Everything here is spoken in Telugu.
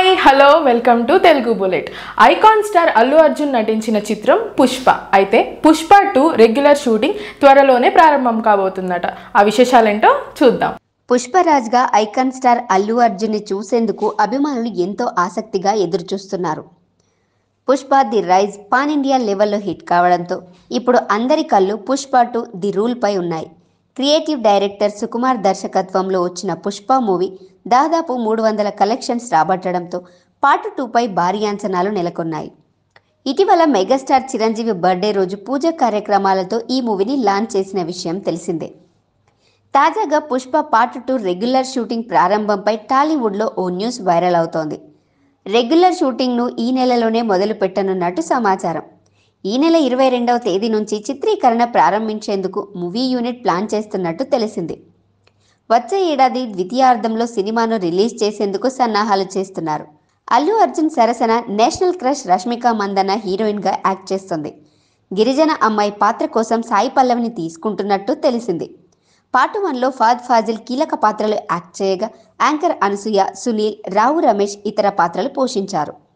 hi hello welcome to Telugu bullet icon star Allu Arjun నటించిన చిత్రం పుష్ప అయితే పుష్ప టూ రెగ్యులర్ షూటింగ్ త్వరలోనే ప్రారంభం కాబోతుందట ఆ విశేషాలేంటో చూద్దాం పుష్పరాజ్గా ఐకాన్ స్టార్ అల్లు అర్జున్ని చూసేందుకు అభిమానులు ఎంతో ఆసక్తిగా ఎదురుచూస్తున్నారు Pushpa the rise pan India లెవెల్లో హిట్ కావడంతో ఇప్పుడు అందరి కళ్ళు పుష్ప టు ది రూల్పై ఉన్నాయి క్రియేటివ్ డైరెక్టర్ సుకుమార్ దర్శకత్వంలో వచ్చిన పుష్ప మూవీ దాదాపు మూడు వందల కలెక్షన్స్ రాబట్టడంతో పార్ట్ టూపై భారీ అంచనాలు నెలకొన్నాయి ఇటీవల మెగాస్టార్ చిరంజీవి బర్త్డే రోజు పూజ కార్యక్రమాలతో ఈ మూవీని లాంచ్ చేసిన విషయం తెలిసిందే తాజాగా Pushpa part two regular shooting ప్రారంభంపై టాలీవుడ్లో ఓ న్యూస్ వైరల్ అవుతోంది రెగ్యులర్ షూటింగ్ను ఈ నెలలోనే మొదలు పెట్టనున్నట్టు సమాచారం ఈ నెల ఇరవై రెండవ తేదీ నుంచి చిత్రీకరణ ప్రారంభించేందుకు మూవీ యూనిట్ ప్లాన్ చేస్తున్నట్టు తెలిసింది వచ్చే ఏడాది ద్వితీయార్థంలో సినిమాను రిలీజ్ చేసేందుకు సన్నాహాలు చేస్తున్నారు అల్లు అర్జున్ సరసన నేషనల్ క్రష్ రష్మిక మందన హీరోయిన్గా యాక్ట్ చేస్తుంది గిరిజన అమ్మాయి పాత్ర కోసం సాయి పల్లవిని తీసుకుంటున్నట్టు తెలిసింది పార్ట్ వన్లో ఫాద్ ఫాజిల్ కీలక పాత్రలు యాక్ట్ చేయగా యాంకర్ అనసూయ సునీల్ రావు రమేష్ ఇతర పాత్రలు పోషించారు